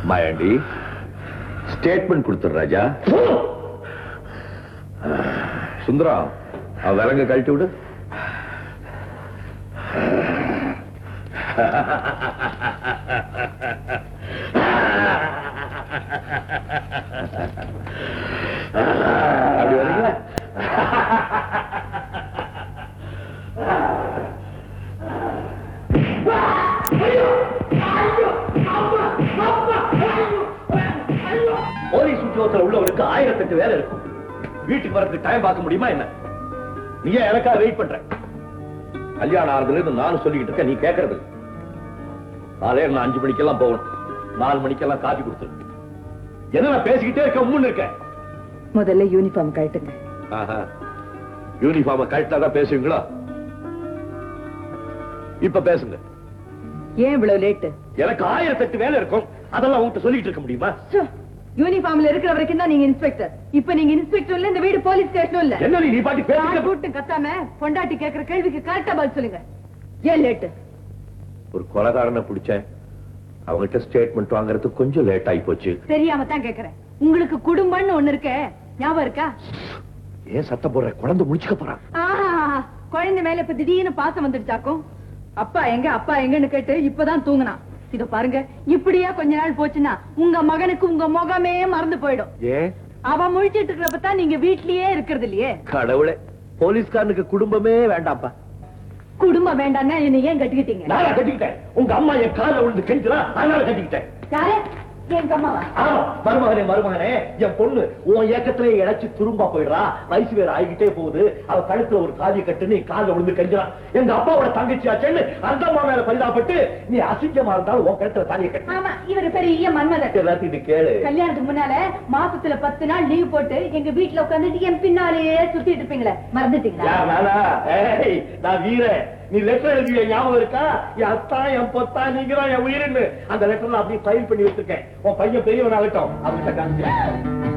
Mayandi statement கொடுத்துரு ராஜா சுந்தரம் அவ விலங்க கழட்டி விடு அப்படி வரீங்களா போலீஸ் உத்தியோகத்துல உள்ளவனுக்கு ஆயிரத்தெட்டு வேலை இருக்கும் வீட்டுக்கு வரதுக்கு டைம் பார்க்க முடியுமா என்ன நீ ஏன் எனக்காக வெயிட் பண்ற கல்யாணம் ஆறுதுல இருந்து நானும் சொல்லிக்கிட்டு இருக்கேன் நீ கேட்கறது இல்ல. காலையில நான் அஞ்சு மணிக்கெல்லாம் போகணும் நாலு மணிக்கெல்லாம் காபி கொடுத்துரு என்ன நான் பேசிக்கிட்டே இருக்க முன்னு இருக்கேன் முதல்ல யூனிஃபார்ம் கழட்டுங்க யூனிஃபார்ம கரெக்டா பேசுவீங்களா இப்ப பேசுங்க ஏன் இவ்வளவு லேட்டு எனக்கு ஆயிரத்தெட்டு வேலை இருக்கும் அதெல்லாம் உன்கிட்ட சொல்லிட்டு இருக்க முடியுமா யூனிஃபார்ம்ல இருக்கிற வரைக்கும் தான் நீங்க இன்ஸ்பெக்டர் இப்ப நீங்க இன்ஸ்பெக்டர் இல்ல இந்த வீடு போலீஸ் ஸ்டேஷனும் இல்ல என்ன நீ நீ பாட்டி யார் பேசிக்க கூட்டம் கத்தாம பொண்டாட்டி கேக்குற கேள்விக்கு கரெக்டா பதில் சொல்லுங்க ஏன் லேட்டு ஒரு கொலகாரனை பிடிச்சேன் அவங்ககிட்ட ஸ்டேட்மெண்ட் வாங்குறதுக்கு கொஞ்சம் லேட் ஆகி போச்சு தெரியாம தான் கேக்குறேன் உங்களுக்கு குடும்பம்னு ஒண்ணு இருக்க ஞாபகம் இருக்கா ஏன் சத்தம் போடுற குழந்தை முடிச்சுக்க போறான் ஆஹா, குழந்தை மேல இப்ப திடீர்னு பாசம் வந்துடுச்சாக்கும் அப்பா எங்க அப்பா எங்கன்னு கேட்டு இப்பதான் தூங்குனான் இத பாருங்க இப்படியே கொஞ்ச நாள் போச்சுன்னா உங்க மகனுக்கு உங்க முகமே மறந்து போயிடும் ஏன் அவன் முழிச்சிட்டு இருக்கிறப்ப தான் நீங்க வீட்லயே இருக்கிறது இல்லையே கடவுளே போலீஸ்காரனுக்கு குடும்பமே வேண்டாம்ப்பா குடும்பம் வேண்டாம்னா என்ன ஏன் கட்டிக்கிட்டீங்க நானா கட்டிக்கிட்டேன் உங்க அம்மா என் கால விழுந்து கெஞ்சுறா அதனால கட்டிக்கிட்டேன் யாரு என் அம்மாவா ஆமா மருமகனே மருமகனே என் பொண்ணு உன் ஏக்கத்திலே இழைச்சு துரும்பா போயிடுறா வயசு வேற ஆகிக்கிட்டே போகுது அவ கழுத்துல ஒரு காதிய கட்டு நீ கால விழுந்து கெஞ்சுறா எங்க அப்பாவோட தங்கச்சியாச்சேன்னு அந்த அம்மா மேல பரிதாபப்பட்டு நீ அசிங்கமா இருந்தாலும் உன் கழுத்துல தாலிய கட்டு ஆமா இவர் பெரிய மன்மதன் எல்லாத்தையும் இது கேளு கல்யாணத்துக்கு முன்னால மாசத்துல பத்து நாள் லீவ் போட்டு எங்க வீட்டுல உட்காந்துட்டு என் பின்னாலேயே சுத்திட்டு இருப்பீங்களே மறந்துட்டீங்களா யார் நானா? ஏய், நான் வீரன் நீ லெட்டர் எழுதிய ஞாபகம் இருக்கா என் அத்தா என் பொத்தா நீங்க தான் என் உயிர்னு அந்த லெட்டர்ல அப்படியே ஃபைல் பண்ணி வச்சிருக்கேன் உன் பையன் பெரியவன் ஆகட்டும் அவன்கிட்ட காமிக்கிறேன்